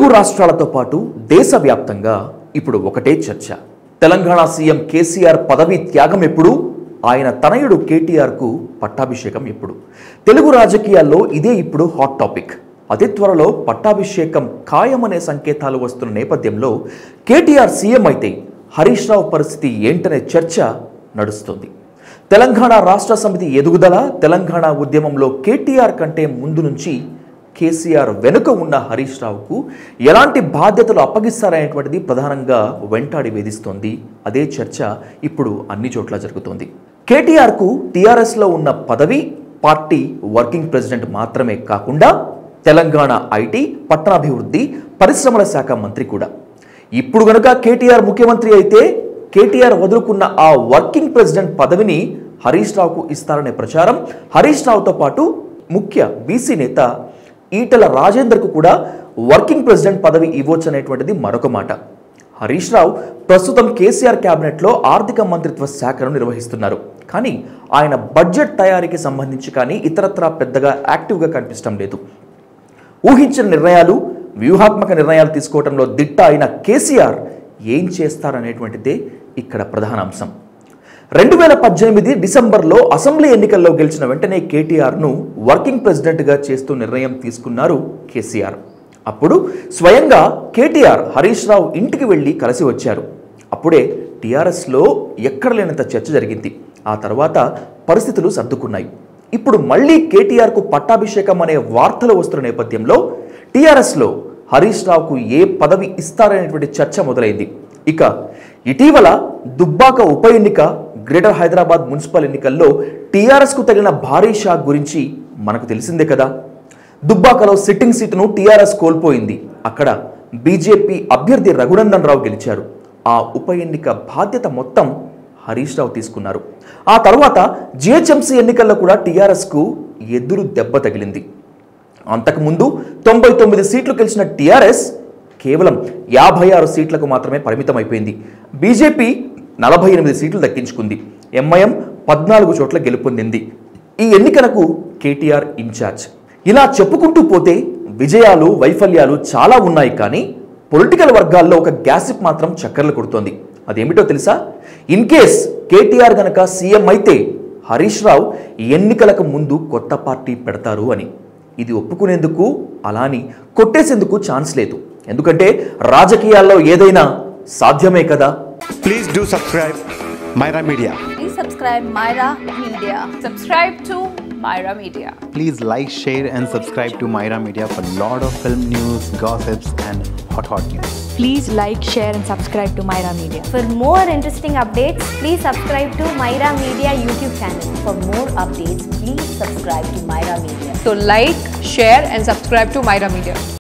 తెలుగు రాష్ట్రాలతో పాటు దేశవ్యాప్తంగా ఇప్పుడు ఒకటే చర్చ తెలంగాణ సీఎం కేసీఆర్ పదవి త్యాగం ఎప్పుడు ఆయన తనయుడు కేటీఆర్కు పట్టాభిషేకం ఎప్పుడు తెలుగు రాజకీయాల్లో ఇదే ఇప్పుడు హాట్ టాపిక్ అతి త్వరలో పట్టాభిషేకం ఖాయమనే సంకేతాలు వస్తున్న నేపథ్యంలో కేటీఆర్ సీఎం అయితే హరీష్ రావు పరిస్థితి ఏంటనే చర్చ నడుస్తుంది తెలంగాణ రాష్ట్ర సమితి ఎదుగుదల తెలంగాణ ఉద్యమంలో కేటీఆర్ కంటే ముందు నుంచి కేసీఆర్ వెనుక ఉన్న హరీష్ రావుకు ఎలాంటి బాధ్యతలు అప్పగిస్తారనేటువంటిది ప్రధానంగా వెంటాడి వేధిస్తోంది అదే చర్చ ఇప్పుడు అన్ని చోట్ల జరుగుతోంది కేటీఆర్కు టీఆర్ఎస్లో ఉన్న పదవి పార్టీ వర్కింగ్ ప్రెసిడెంట్ మాత్రమే కాకుండా తెలంగాణ ఐటీ పట్టణాభివృద్ధి పరిశ్రమల శాఖ మంత్రి కూడా ఇప్పుడు గనుక కేటీఆర్ ముఖ్యమంత్రి అయితే కేటీఆర్ వదులుకున్న ఆ వర్కింగ్ ప్రెసిడెంట్ పదవిని హరీష్ రావుకు ఇస్తారనే ప్రచారం హరీష్ రావుతో పాటు ముఖ్య బీసీ నేత ఈటల రాజేందర్కు కూడా వర్కింగ్ ప్రెసిడెంట్ పదవి ఇవ్వచ్చు అనేటువంటిది మరొక మాట హరీష్ రావు ప్రస్తుతం కేసీఆర్ కేబినెట్లో ఆర్థిక మంత్రిత్వ శాఖను నిర్వహిస్తున్నారు కానీ ఆయన బడ్జెట్ తయారీకి సంబంధించి కానీ ఇతరత్రా పెద్దగా యాక్టివ్గా కనిపించడం లేదు ఊహించిన నిర్ణయాలు వ్యూహాత్మక నిర్ణయాలు తీసుకోవడంలో దిట్ట అయిన కేసీఆర్ ఏం చేస్తారనేటువంటిదే ఇక్కడ ప్రధాన అంశం రెండు వేల పద్దెనిమిది డిసెంబర్లో అసెంబ్లీ ఎన్నికల్లో గెలిచిన వెంటనే కేటీఆర్ను వర్కింగ్ ప్రెసిడెంట్గా చేస్తూ నిర్ణయం తీసుకున్నారు కేసీఆర్ అప్పుడు స్వయంగా కేటీఆర్ హరీష్ రావు ఇంటికి వెళ్ళి కలిసి వచ్చారు అప్పుడే టీఆర్ఎస్లో ఎక్కడ లేనంత చర్చ జరిగింది ఆ తర్వాత పరిస్థితులు సర్దుకున్నాయి ఇప్పుడు మళ్ళీ కేటీఆర్కు పట్టాభిషేకం అనే వార్తలు వస్తున్న నేపథ్యంలో టీఆర్ఎస్లో హరీష్ రావుకు ఏ పదవి ఇస్తారనేటువంటి చర్చ మొదలైంది ఇక ఇటీవల దుబ్బాక ఉప ఎన్నిక గ్రేటర్ హైదరాబాద్ మున్సిపల్ ఎన్నికల్లో టీఆర్ఎస్కు తగిన భారీ షాక్ గురించి మనకు తెలిసిందే కదా దుబ్బాకలో సిట్టింగ్ సీటును టీఆర్ఎస్ కోల్పోయింది అక్కడ బీజేపీ అభ్యర్థి రఘునందన్ రావు గెలిచారు ఆ ఉప ఎన్నిక బాధ్యత మొత్తం హరీష్ రావు తీసుకున్నారు ఆ తర్వాత జిహెచ్ఎంసీ ఎన్నికల్లో కూడా టీఆర్ఎస్కు ఎదురు దెబ్బ తగిలింది అంతకుముందు తొంభై తొమ్మిది సీట్లు గెలిచిన టీఆర్ఎస్ కేవలం యాభై ఆరు సీట్లకు మాత్రమే పరిమితం అయిపోయింది బీజేపీ నలభై ఎనిమిది సీట్లు దక్కించుకుంది ఎంఐఎం పద్నాలుగు చోట్ల గెలుపొందింది ఈ ఎన్నికలకు కేటీఆర్ ఇన్ఛార్జ్ ఇలా చెప్పుకుంటూ పోతే విజయాలు వైఫల్యాలు చాలా ఉన్నాయి కానీ పొలిటికల్ వర్గాల్లో ఒక గ్యాసిప్ మాత్రం చక్కర్లు కొడుతోంది అదేమిటో తెలుసా ఇన్ కేస్ కేటీఆర్ గనక సీఎం అయితే హరీష్ రావు ఎన్నికలకు ముందు కొత్త పార్టీ పెడతారు అని ఇది ఒప్పుకునేందుకు అలాని కొట్టేసేందుకు ఛాన్స్ లేదు ఎందుకంటే రాజకీయాల్లో ఏదైనా సాధ్యమే కదా Please do subscribe Myra Media. Please subscribe Myra Media. Subscribe to Myra Media. Please like, share, and subscribe to Myra Media for lot of film news, gossips, and hot hot news. Please like, share, and subscribe to Myra Media. For more interesting updates, please subscribe to Myra Media YouTube channel. For more updates, please subscribe to Myra Media. So like, share and subscribe to Myra Media.